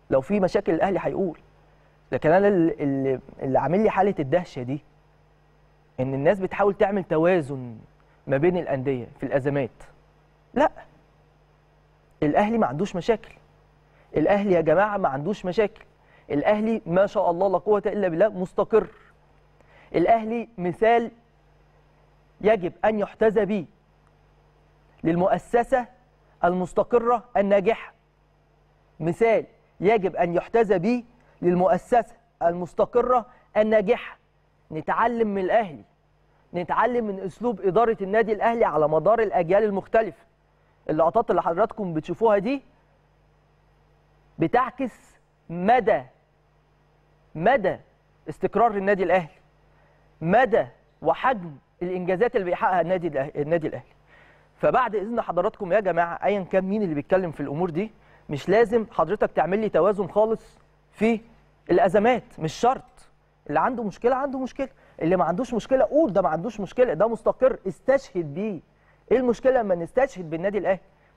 لو في مشاكل الاهلي هيقول لكن انا اللي- اللي, اللي عامل لي حاله الدهشه دي ان الناس بتحاول تعمل توازن ما بين الانديه في الازمات لا الاهلي ما عندوش مشاكل الاهلي يا جماعه ما عندوش مشاكل الاهلي ما شاء الله لا قوه الا بالله مستقر الاهلي مثال يجب ان يحتذى به للمؤسسه المستقره الناجحه مثال يجب ان يحتذى به للمؤسسه المستقره الناجحه نتعلم من الاهلي نتعلم من اسلوب اداره النادي الاهلي على مدار الاجيال المختلفه اللقطات اللي حضراتكم بتشوفوها دي بتعكس مدى مدى استقرار النادي الاهلي مدى وحجم الانجازات اللي بيحققها النادي الأه- النادي الاهلي فبعد اذن حضراتكم يا جماعه ايا كان مين اللي بيتكلم في الامور دي مش لازم حضرتك تعمل لي توازن خالص في الازمات مش شرط اللي عنده مشكله عنده مشكله اللي ما عندوش مشكله قول ده ما عندوش مشكله ده مستقر استشهد بيه ايه المشكله لما نستشهد بالنادي الاهلي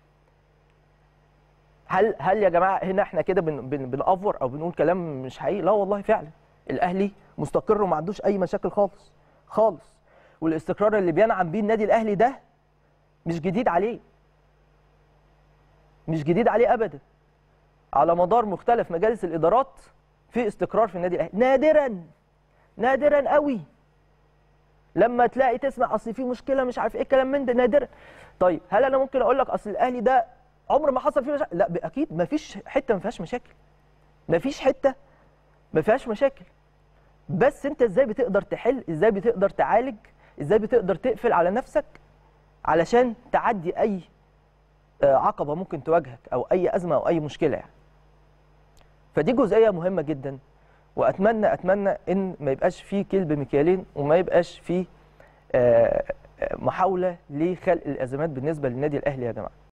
هل هل يا جماعه هنا احنا كده بن بن بنأفور او بنقول كلام مش حقيقي لا والله فعلا الاهلي مستقر وما عندوش اي مشاكل خالص خالص والاستقرار اللي بينعم بيه النادي الاهلي ده مش جديد عليه مش جديد عليه ابدا على مدار مختلف مجالس الادارات في استقرار في النادي الاهلي نادرا نادرا قوي لما تلاقي تسمع اصل في مشكله مش عارف ايه الكلام من ده نادرا طيب هل انا ممكن اقول لك اصل الاهلي ده عمر ما حصل فيه مشاكل لا اكيد ما فيش حته ما فيهاش مشاكل ما فيش حته ما فيهاش مشاكل بس انت ازاي بتقدر تحل ازاي بتقدر تعالج ازاي بتقدر تقفل على نفسك علشان تعدي اي آه، عقبه ممكن تواجهك او اي ازمه او اي مشكله يعني فدي جزئيه مهمه جدا واتمنى اتمنى ان ما يبقاش في كلب مكيالين وما يبقاش في آه، آه، محاوله لخلق الازمات بالنسبه للنادي الاهلي يا جماعه